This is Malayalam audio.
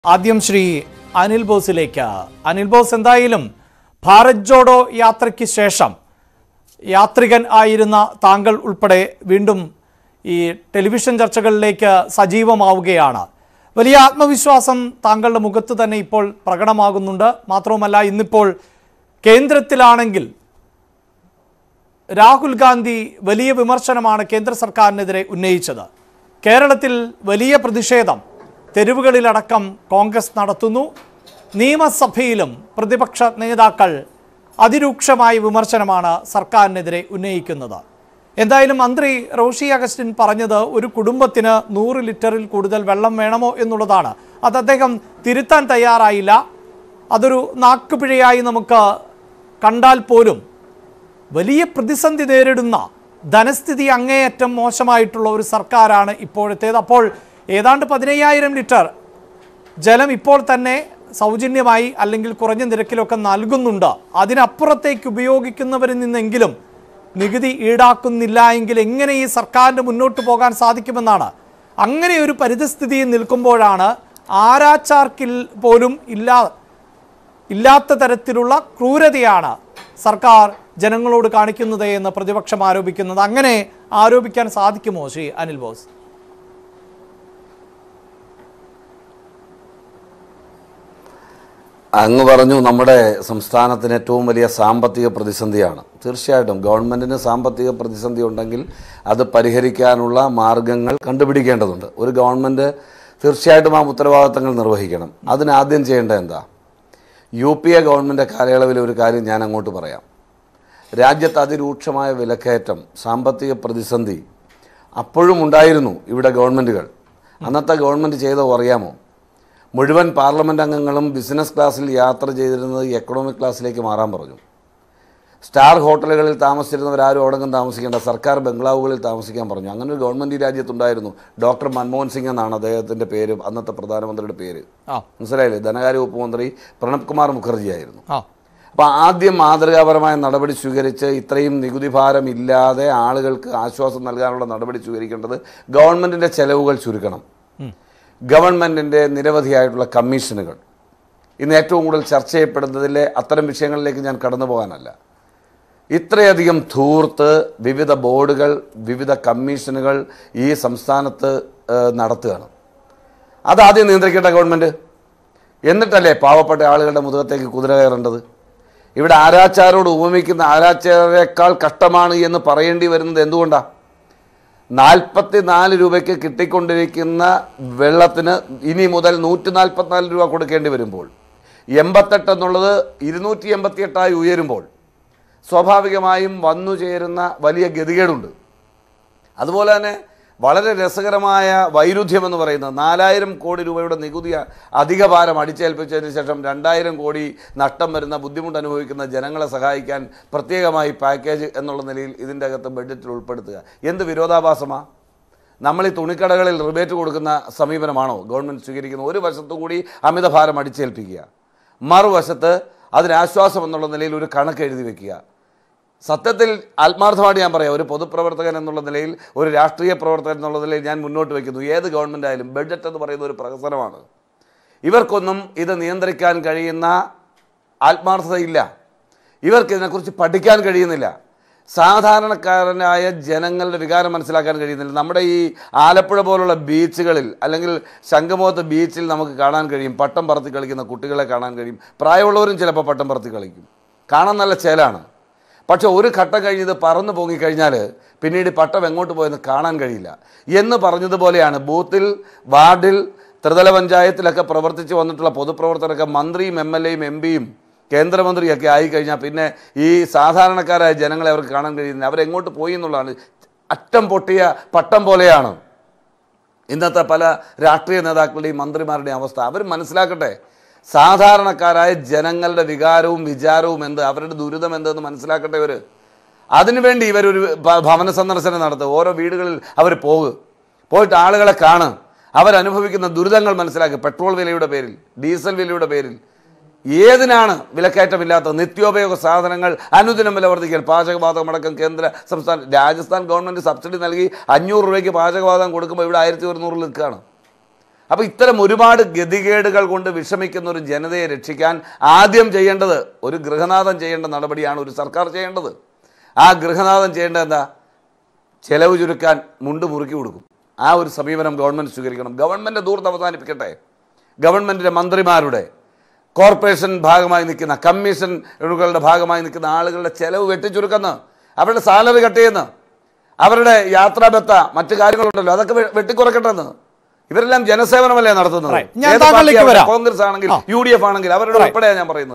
ആദ്യം ശ്രീ അനിൽ ബോസിലേക്ക് അനിൽ ബോസ് എന്തായാലും ഭാരത് ജോഡോ യാത്രയ്ക്ക് ശേഷം യാത്രികൻ ആയിരുന്ന താങ്കൾ ഉൾപ്പെടെ വീണ്ടും ഈ ടെലിവിഷൻ ചർച്ചകളിലേക്ക് സജീവമാവുകയാണ് വലിയ ആത്മവിശ്വാസം താങ്കളുടെ മുഖത്ത് തന്നെ ഇപ്പോൾ പ്രകടമാകുന്നുണ്ട് മാത്രവുമല്ല ഇന്നിപ്പോൾ കേന്ദ്രത്തിലാണെങ്കിൽ രാഹുൽ ഗാന്ധി വലിയ വിമർശനമാണ് കേന്ദ്ര സർക്കാരിനെതിരെ ഉന്നയിച്ചത് കേരളത്തിൽ വലിയ പ്രതിഷേധം തെരുവുകളിലടക്കം കോൺഗ്രസ് നടത്തുന്നു നിയമസഭയിലും പ്രതിപക്ഷ നേതാക്കൾ അതിരൂക്ഷമായ വിമർശനമാണ് സർക്കാരിനെതിരെ ഉന്നയിക്കുന്നത് എന്തായാലും മന്ത്രി റോഷി അഗസ്റ്റിൻ പറഞ്ഞത് ഒരു കുടുംബത്തിന് നൂറ് ലിറ്ററിൽ കൂടുതൽ വെള്ളം വേണമോ എന്നുള്ളതാണ് അത് അദ്ദേഹം തിരുത്താൻ തയ്യാറായില്ല അതൊരു നാക്കുപിഴയായി നമുക്ക് കണ്ടാൽ പോലും വലിയ പ്രതിസന്ധി നേരിടുന്ന ധനസ്ഥിതി അങ്ങേയറ്റം മോശമായിട്ടുള്ള ഒരു സർക്കാരാണ് ഇപ്പോഴത്തേത് അപ്പോൾ ഏതാണ്ട് പതിനയ്യായിരം ലിറ്റർ ജലം ഇപ്പോൾ തന്നെ സൗജന്യമായി അല്ലെങ്കിൽ കുറഞ്ഞ നിരക്കിലൊക്കെ നൽകുന്നുണ്ട് അതിനപ്പുറത്തേക്ക് ഉപയോഗിക്കുന്നവരിൽ നിന്നെങ്കിലും നികുതി ഈടാക്കുന്നില്ല എങ്കിൽ എങ്ങനെ ഈ സർക്കാരിന് മുന്നോട്ട് പോകാൻ സാധിക്കുമെന്നാണ് അങ്ങനെ ഒരു പരിതസ്ഥിതിയിൽ നിൽക്കുമ്പോഴാണ് ആരാച്ചാർക്കിൽ പോലും ഇല്ലാ ഇല്ലാത്ത തരത്തിലുള്ള ക്രൂരതയാണ് സർക്കാർ ജനങ്ങളോട് കാണിക്കുന്നത് എന്ന് പ്രതിപക്ഷം ആരോപിക്കുന്നത് അങ്ങനെ ആരോപിക്കാൻ സാധിക്കുമോ ശ്രീ അനിൽ ബോസ് അങ്ങ് പറഞ്ഞു നമ്മുടെ സംസ്ഥാനത്തിന് ഏറ്റവും വലിയ സാമ്പത്തിക പ്രതിസന്ധിയാണ് തീർച്ചയായിട്ടും ഗവൺമെൻറ്റിന് സാമ്പത്തിക പ്രതിസന്ധി ഉണ്ടെങ്കിൽ അത് പരിഹരിക്കാനുള്ള മാർഗങ്ങൾ കണ്ടുപിടിക്കേണ്ടതുണ്ട് ഒരു ഗവൺമെൻറ് തീർച്ചയായിട്ടും ആ ഉത്തരവാദിത്തങ്ങൾ നിർവഹിക്കണം അതിനാദ്യം ചെയ്യേണ്ടത് എന്താ യു പി എ ഗവൺമെൻറ് കാലയളവിൽ ഒരു കാര്യം ഞാൻ അങ്ങോട്ട് പറയാം രാജ്യത്ത് അതിരൂക്ഷമായ വിലക്കയറ്റം സാമ്പത്തിക പ്രതിസന്ധി അപ്പോഴും ഉണ്ടായിരുന്നു ഇവിടെ ഗവൺമെൻറ്റുകൾ അന്നത്തെ ഗവൺമെൻറ് ചെയ്തോ അറിയാമോ മുഴുവൻ പാർലമെൻറ്റ് അംഗങ്ങളും ബിസിനസ് ക്ലാസ്സിൽ യാത്ര ചെയ്തിരുന്നത് എക്കണോമിക് ക്ലാസ്സിലേക്ക് മാറാൻ പറഞ്ഞു സ്റ്റാർ ഹോട്ടലുകളിൽ താമസിച്ചിരുന്നവരാരും അവിടെങ്കിലും താമസിക്കേണ്ട സർക്കാർ ബംഗ്ലാവുകളിൽ താമസിക്കാൻ പറഞ്ഞു അങ്ങനെ ഒരു ഗവൺമെൻറ് ഈ രാജ്യത്തുണ്ടായിരുന്നു ഡോക്ടർ മൻമോഹൻ സിംഗ് എന്നാണ് അദ്ദേഹത്തിൻ്റെ പേര് അന്നത്തെ പ്രധാനമന്ത്രിയുടെ പേര് ആ മനസ്സിലായില്ലേ ധനകാര്യ വകുപ്പ് മന്ത്രി പ്രണബ് കുമാർ മുഖർജി ആയിരുന്നു ആ അപ്പോൾ ആദ്യം മാതൃകാപരമായ നടപടി സ്വീകരിച്ച് ഇത്രയും നികുതി ഭാരം ഇല്ലാതെ ആളുകൾക്ക് ആശ്വാസം നൽകാനുള്ള നടപടി സ്വീകരിക്കേണ്ടത് ഗവൺമെൻറ്റിൻ്റെ ചെലവുകൾ ചുരുക്കണം ഗവൺമെൻറ്റിൻ്റെ നിരവധിയായിട്ടുള്ള കമ്മീഷനുകൾ ഇന്ന് ഏറ്റവും കൂടുതൽ ചർച്ച ചെയ്യപ്പെടുന്നതിലെ അത്തരം വിഷയങ്ങളിലേക്ക് ഞാൻ കടന്നു പോകാനല്ല ഇത്രയധികം ധൂർത്ത് വിവിധ ബോർഡുകൾ വിവിധ കമ്മീഷനുകൾ ഈ സംസ്ഥാനത്ത് ഏഹ്, നടത്തുകയാണ് അതാദ്യം നിയന്ത്രിക്കേണ്ട ഗവൺമെൻറ് എന്നിട്ടല്ലേ പാവപ്പെട്ട ആളുകളുടെ മുതുകത്തേക്ക് കുതിര കയറേണ്ടത് ഇവിടെ ആരാച്ചാരോട് ഉപമിക്കുന്ന ആരാച്ചാരേക്കാൾ കഷ്ടമാണ് എന്ന് പറയേണ്ടി വരുന്നത് എന്തുകൊണ്ടാണ് നാൽപ്പത്തി നാല് രൂപയ്ക്ക് കിട്ടിക്കൊണ്ടിരിക്കുന്ന വെള്ളത്തിന് ഇനി മുതൽ നൂറ്റി നാൽപ്പത്തിനാല് രൂപ കൊടുക്കേണ്ടി വരുമ്പോൾ എൺപത്തെട്ട് എന്നുള്ളത് ഇരുന്നൂറ്റി എൺപത്തിയെട്ടായി ഉയരുമ്പോൾ സ്വാഭാവികമായും വന്നു ചേരുന്ന വലിയ ഗതികേടുണ്ട് അതുപോലെ തന്നെ വളരെ രസകരമായ വൈരുദ്ധ്യം എന്ന് പറയുന്നത് നാലായിരം കോടി രൂപയുടെ നികുതി അധിക ഭാരം അടിച്ചേൽപ്പിച്ചതിന് ശേഷം രണ്ടായിരം കോടി നഷ്ടം വരുന്ന ബുദ്ധിമുട്ട് അനുഭവിക്കുന്ന ജനങ്ങളെ സഹായിക്കാൻ പ്രത്യേകമായി പാക്കേജ് എന്നുള്ള നിലയിൽ ഇതിൻ്റെ അകത്ത് ബഡ്ജറ്റിൽ ഉൾപ്പെടുത്തുക എന്ത് വിരോധാഭാസമാണ് നമ്മൾ ഈ തുണിക്കടകളിൽ റിബേറ്റ് കൊടുക്കുന്ന സമീപനമാണോ ഗവൺമെൻറ് സ്വീകരിക്കുന്നത് ഒരു വശത്തു കൂടി അമിതഭാരം അടിച്ചേൽപ്പിക്കുക മറുവശത്ത് അതിനാശ്വാസം എന്നുള്ള നിലയിൽ ഒരു കണക്ക് എഴുതി വെക്കുക സത്യത്തിൽ ആത്മാർത്ഥമായിട്ട് ഞാൻ പറയാം ഒരു പൊതുപ്രവർത്തകൻ എന്നുള്ള നിലയിൽ ഒരു രാഷ്ട്രീയ പ്രവർത്തകൻ എന്നുള്ള നിലയിൽ ഞാൻ മുന്നോട്ട് വയ്ക്കുന്നു ഏത് ഗവൺമെൻറ് ആയാലും ബഡ്ജറ്റ് എന്ന് പറയുന്ന ഒരു പ്രഹസനമാണ് ഇവർക്കൊന്നും ഇത് നിയന്ത്രിക്കാൻ കഴിയുന്ന ആത്മാർത്ഥതയില്ല ഇവർക്ക് ഇതിനെക്കുറിച്ച് പഠിക്കാൻ കഴിയുന്നില്ല സാധാരണക്കാരനായ ജനങ്ങളുടെ വികാരം മനസ്സിലാക്കാൻ കഴിയുന്നില്ല നമ്മുടെ ഈ ആലപ്പുഴ പോലുള്ള ബീച്ചുകളിൽ അല്ലെങ്കിൽ ശംഖുമുഖത്ത് ബീച്ചിൽ നമുക്ക് കാണാൻ കഴിയും പട്ടം പറത്തി കളിക്കുന്ന കുട്ടികളെ കാണാൻ കഴിയും പ്രായമുള്ളവരും ചിലപ്പോൾ പട്ടം പറത്തി കളിക്കും കാണാൻ നല്ല ചേലാണ് പക്ഷെ ഒരു ഘട്ടം കഴിഞ്ഞ് ഇത് പറന്നു പൊങ്ങിക്കഴിഞ്ഞാൽ പിന്നീട് ഈ പട്ടം എങ്ങോട്ട് പോയെന്ന് കാണാൻ കഴിയില്ല എന്ന് പറഞ്ഞതുപോലെയാണ് ബൂത്തിൽ വാർഡിൽ ത്രിതല പഞ്ചായത്തിലൊക്കെ പ്രവർത്തിച്ച് വന്നിട്ടുള്ള പൊതുപ്രവർത്തകരൊക്കെ മന്ത്രിയും എം എൽ എയും എം പിയും കേന്ദ്രമന്ത്രിയൊക്കെ ആയിക്കഴിഞ്ഞാൽ പിന്നെ ഈ സാധാരണക്കാരായ ജനങ്ങളെ അവർക്ക് കാണാൻ കഴിയുന്നില്ല അവരെങ്ങോട്ട് പോയി എന്നുള്ളതാണ് അറ്റം പൊട്ടിയ പട്ടം പോലെയാണ് ഇന്നത്തെ പല രാഷ്ട്രീയ നേതാക്കളുടെയും മന്ത്രിമാരുടെയും അവസ്ഥ അവർ മനസ്സിലാക്കട്ടെ സാധാരണക്കാരായ ജനങ്ങളുടെ വികാരവും വിചാരവും എന്ത് അവരുടെ ദുരിതം എന്തെന്ന് മനസ്സിലാക്കട്ടെ ഇവർ അതിനുവേണ്ടി ഇവരൊരു ഭ- ഭവന സന്ദർശനം നടത്തുക ഓരോ വീടുകളിൽ അവർ പോകുക പോയിട്ട് ആളുകളെ കാണുക അവരനുഭവിക്കുന്ന ദുരിതങ്ങൾ മനസ്സിലാക്കുക പെട്രോൾ വിലയുടെ പേരിൽ ഡീസൽ വിലയുടെ പേരിൽ ഏതിനാണ് വിലക്കയറ്റമില്ലാത്ത നിത്യോപയോഗ സാധനങ്ങൾ അനുദിനം വില വർദ്ധിക്കൽ പാചകവാതകം അടക്കം കേന്ദ്ര സംസ്ഥാന രാജസ്ഥാൻ ഗവൺമെൻറ് സബ്സിഡി നൽകി അഞ്ഞൂറ് രൂപയ്ക്ക് പാചകവാതകം കൊടുക്കുമ്പോൾ ഇവിടെ ആയിരത്തി ഒരുന്നൂറിൽ നിൽക്കുകയാണ് അപ്പൊ ഇത്തരം ഒരുപാട് ഗതികേടുകൾ കൊണ്ട് വിഷമിക്കുന്ന ഒരു ജനതയെ രക്ഷിക്കാൻ ആദ്യം ചെയ്യേണ്ടത് ഒരു ഗൃഹനാഥൻ ചെയ്യേണ്ട നടപടിയാണ് ഒരു സർക്കാർ ചെയ്യേണ്ടത് ആ ഗൃഹനാഥൻ ചെയ്യേണ്ടത് എന്താ ചെലവ് ചുരുക്കാൻ മുണ്ട് മുറുക്കി കൊടുക്കും ആ ഒരു സമീപനം ഗവൺമെന്റ് സ്വീകരിക്കണം ഗവൺമെന്റ് ദൂർത്ത് അവസാനിപ്പിക്കട്ടെ ഗവൺമെന്റിന്റെ മന്ത്രിമാരുടെ കോർപ്പറേഷൻ ഭാഗമായി നിൽക്കുന്ന കമ്മീഷനുകളുടെ ഭാഗമായി നിൽക്കുന്ന ആളുകളുടെ ചെലവ് വെട്ടിച്ചുരുക്കുന്ന അവരുടെ സാലറി കട്ട് ചെയ്യുന്ന അവരുടെ യാത്രാബത്ത മറ്റു കാര്യങ്ങളുണ്ടല്ലോ അതൊക്കെ വെ- വെട്ടിക്കുറക്കട്ടെന്ന് ഇവരെല്ലാം ജനസേവനമല്ലേ നടത്തുന്നത് Right. ഞാൻ ഏത് താങ്കളിലേക്ക് പാർട്ടിയാവട്ടെ, വരാം. കോൺഗ്രസ് ആണെങ്കിൽ ആ. യു ഡി എഫ് ആണെങ്കിൽ അവരുടെ Right. ഉൾപ്പെടെയാണ് ഞാൻ പറയുന്നത്